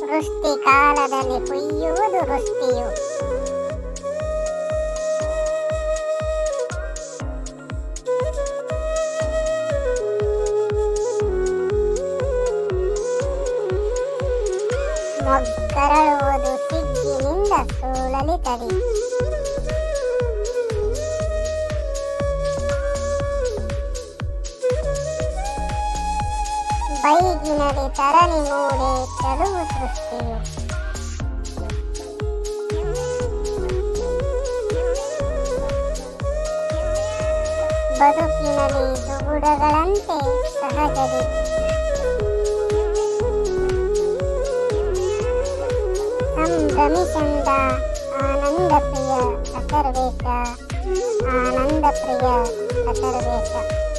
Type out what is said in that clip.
ವೃಷ್ಟಿ ಕಾಲದಲ್ಲಿ ಹುಯ್ಯುವುದು ವೃಷ್ಟಿಯು ಮೊಗ್ಗರಳುವುದು ಸಿಗ್ಗಿನಿಂದ ಸೂಳಲಿ ತಡಿ ಬೈಗಿನಡಿ ತರಣಿ ಮೂಡೆ ಚಲುವು ಸೃಷ್ಟಿಯು ಬದುಕಿನಲ್ಲಿ ದುಗುಡಗಳಂತೆ ಸಹಜದಿ ಸಂಭ್ರಮಿಸಂದ ಆನಂದ ಪ್ರಿಯ ಅಸರ್ವೇಶ ಆನಂದ ಪ್ರಿಯ ಅಸರ್ವೇಶ